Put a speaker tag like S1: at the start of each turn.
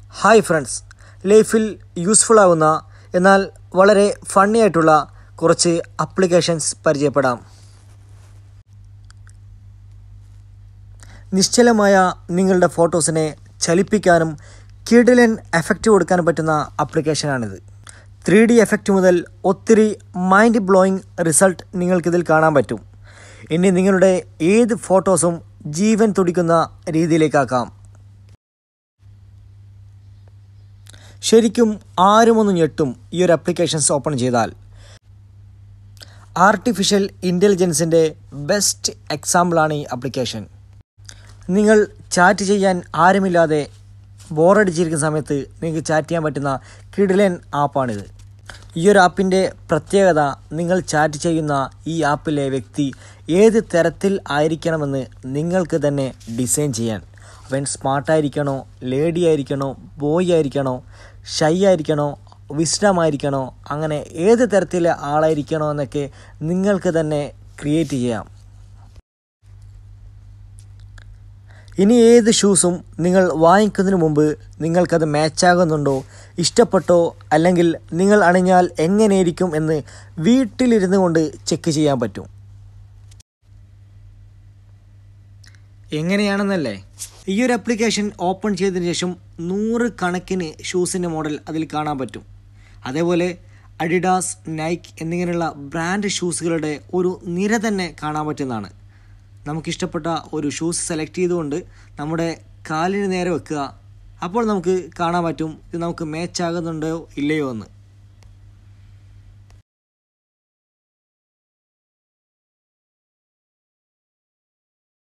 S1: hi friends ലൈഫിൽ useful ആവുന്ന എന്നാൽ വളരെ ഫണ്ണി ആയിട്ടുള്ള കുറച്ച് അപ്ലിക്കേഷൻസ് പരിചയപ്പെടാം നിശ്ചലമായ നിങ്ങളുടെ ഫോട്ടോസിനെ ചലിപ്പിക്കാനും കിടിലൻ എഫക്റ്റ് കൊടുക്കാനും പറ്റുന്ന ആപ്ലിക്കേഷനാണിത് ത്രീ ഡി എഫക്റ്റ് മുതൽ ഒത്തിരി മൈൻഡ് ബ്ലോയിങ് റിസൾട്ട് നിങ്ങൾക്കിതിൽ കാണാൻ പറ്റും ഇനി നിങ്ങളുടെ ഏത് ഫോട്ടോസും ജീവൻ തുടിക്കുന്ന രീതിയിലേക്കാക്കാം ശരിക്കും ആരുമൊന്ന് ഞെട്ടും ഈ ഒരു അപ്ലിക്കേഷൻസ് ഓപ്പൺ ചെയ്താൽ ആർട്ടിഫിഷ്യൽ ഇൻ്റലിജൻസിൻ്റെ ബെസ്റ്റ് എക്സാമ്പിളാണ് ഈ അപ്ലിക്കേഷൻ നിങ്ങൾ ചാറ്റ് ചെയ്യാൻ ആരുമില്ലാതെ ബോറടിച്ചിരിക്കുന്ന സമയത്ത് നിങ്ങൾക്ക് ചാറ്റ് ചെയ്യാൻ പറ്റുന്ന കിടിലൻ ആപ്പാണിത് ഈ ഒരു ആപ്പിൻ്റെ പ്രത്യേകത നിങ്ങൾ ചാറ്റ് ചെയ്യുന്ന ഈ ആപ്പിലെ വ്യക്തി ഏത് തരത്തിൽ ആയിരിക്കണമെന്ന് നിങ്ങൾക്ക് തന്നെ ഡിസൈൻ ചെയ്യാൻ അവൻ സ്മാർട്ടായിരിക്കണോ ലേഡി ആയിരിക്കണോ ബോയ് ആയിരിക്കണോ ഷൈ ആയിരിക്കണോ വിസ്ഡം ആയിരിക്കണോ അങ്ങനെ ഏത് തരത്തിലെ ആളായിരിക്കണോ എന്നൊക്കെ നിങ്ങൾക്ക് തന്നെ ക്രിയേറ്റ് ചെയ്യാം ഇനി ഏത് ഷൂസും നിങ്ങൾ വാങ്ങിക്കുന്നതിന് മുമ്പ് നിങ്ങൾക്കത് മാച്ചാകുന്നുണ്ടോ ഇഷ്ടപ്പെട്ടോ അല്ലെങ്കിൽ നിങ്ങൾ അണിഞ്ഞാൽ എങ്ങനെയിരിക്കും എന്ന് വീട്ടിലിരുന്നു കൊണ്ട് ചെക്ക് ചെയ്യാൻ പറ്റും എങ്ങനെയാണെന്നല്ലേ ഈ ഒരു ആപ്ലിക്കേഷൻ ഓപ്പൺ ചെയ്തതിന് ശേഷം നൂറ് കണക്കിന് ഷൂസിൻ്റെ മോഡൽ അതിൽ കാണാൻ പറ്റും അതേപോലെ അഡിഡാസ് നൈക്ക് എന്നിങ്ങനെയുള്ള ബ്രാൻഡ് ഷൂസുകളുടെ ഒരു നിര തന്നെ കാണാൻ പറ്റുന്നതാണ് നമുക്കിഷ്ടപ്പെട്ട ഒരു ഷൂസ് സെലക്ട് ചെയ്തുകൊണ്ട് നമ്മുടെ കാലിന് നേരെ വെക്കുക അപ്പോൾ നമുക്ക് കാണാൻ പറ്റും ഇത് നമുക്ക് മാച്ച് ആകുന്നുണ്ടോ ഇല്ലയോ എന്ന്